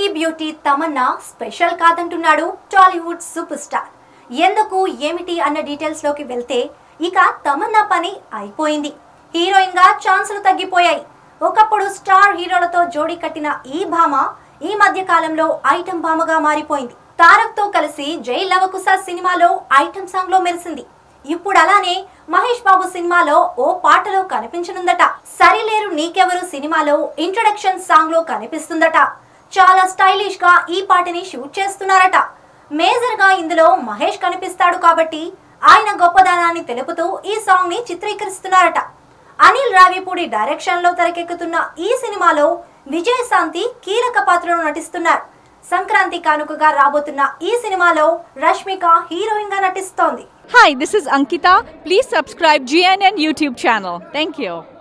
Beauty Tamannaah స్పెషల్ కాదంటున్నాడు Tollywood super star ఎందుకు ఏమిటి అన్న డీటెయిల్స్ లోకి వెళ్తే ఇక తమన్నా పని అయిపోయింది హీరోయిన్ గా ఛాన్సులు తగ్గిపోయాయి ఒకప్పుడు స్టార్ హీరోలతో జోడీ కట్టిన ఈ భామ ఈ మధ్య కాలంలో ఐటమ్ భామగా మారిపోయింది తారక్ తో కలిసి జై లవకుశ సినిమాలో ఐటమ్ సాంగ్ లో మెరిసింది ఇప్పుడు అలానే మహేష్ బాబు సినిమాలో ఓ పాటలో కనిపించనుందట సరిలేరు నీకెవరు సినిమాలో ఇంట్రడక్షన్ సాంగ్ లో కనిపిస్తుందట చాలా స్టైలిష్ గా ఈ పాటని షూట్ చేస్తున్నారట మేజర్ గా ఇందులో మహేష్ కనిపిస్తాడు కాబట్టి ఆయన గొప్పదనాన్ని తెలుపుతూ ఈ సాంగ్ ని చిత్రీకరిస్తున్నారట అనిల్ రావిపూడి డైరెక్షన్ లో తెరకెక్కుతున్న ఈ సినిమాలో విజయశాంతి కీలక పాత్రలో నటిస్తున్నారు సంక్రాంతి కానుకగా రాబోతున్న ఈ సినిమాలో రష్మిక హీరోయిన్ గా నటిస్తోంది Hi, this is Ankita. Please subscribe GNN YouTube channel. Thank you.